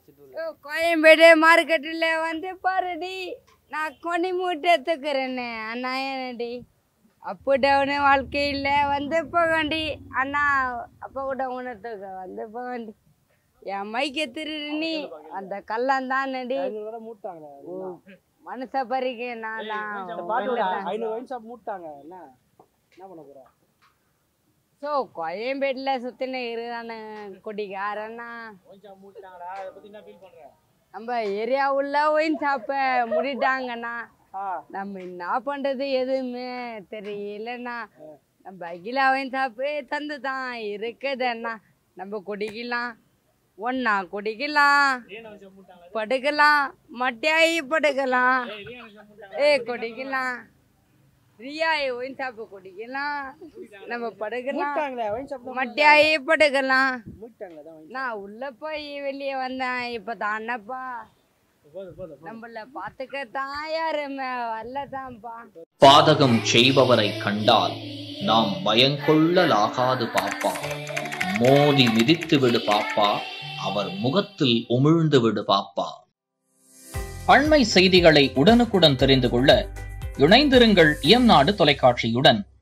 ஓ, கோயம்பேடு மார்க்கெட்டில் வந்து பாருடி நான் கொனி மூட்டை தூக்குறேன்னு அண்ணா ஏனடி அப்பு டவுனு வாழ்க்கையில் வந்து போகண்டி அண்ணா அப்போ கூட உணர்த்துக்க வந்து போகண்டி என் மைக்க திருடு நீ அந்த கள்ளம் தானடி ஐநூறு ரூபா மூட்டாங்களே மனுஷ பறிக்க நான் இந்த பாட்டு தான் ஐநூறு ஒயின் ஷாப் மூட்டாங்க என்ன என்ன பண்ண போற ஸோ கோயம்பேட்டில் சுற்றின இருதான குடிக்காரண்ணா ஒயின் ஷாப் மூட்டாங்கடா அதை பத்தி என்ன ஃபீல் பண்ற நம்ம ஏரியா உள்ள ஒயின் ஷாப்பை முடிட்டாங்கண்ணா ஆ நம்ம என்ன பண்றது எதுவுமே தெரியலண்ணா நம்ம அகிலா ஒயின் ஷாப்பு தந்து தான் இருக்குதுண்ணா நம்ம குடிக்கலாம் ஒன்னா குடிக்கலாம் படுக்கலாம் மட்டியாயி படுக்கலாம் ஏ குடிக்கலாம் ரியா ஒயின் ஷாப்பு குடிக்கலாம் நம்ம படுக்கலாம் மூட்டாங்களே ஒயின் ஷாப் மட்டியாயி படுக்கலாம் மூட்டாங்களே தான் wine நான் உள்ள போய் வெளியே வந்தேன் இப்போ தானப்பா shop. போதும் போதும் நம்மள பாத்துக்க தான் யாருமே வரலதான்ப்பா பாதகம் செய்பவரை கண்டால் நாம் பயங்கொள்ளலாகாது பாப்பா மோதி மிதித்து விடு பாப்பா அவர் முகத்தில் உமிழ்ந்து விடு பாப்பா அண்மை செய்திகளை உடனுக்குடன் தெரிந்து கொள்ள இணைந்திருங்கள் இயம்நாடு தொலைக்காட்சியுடன்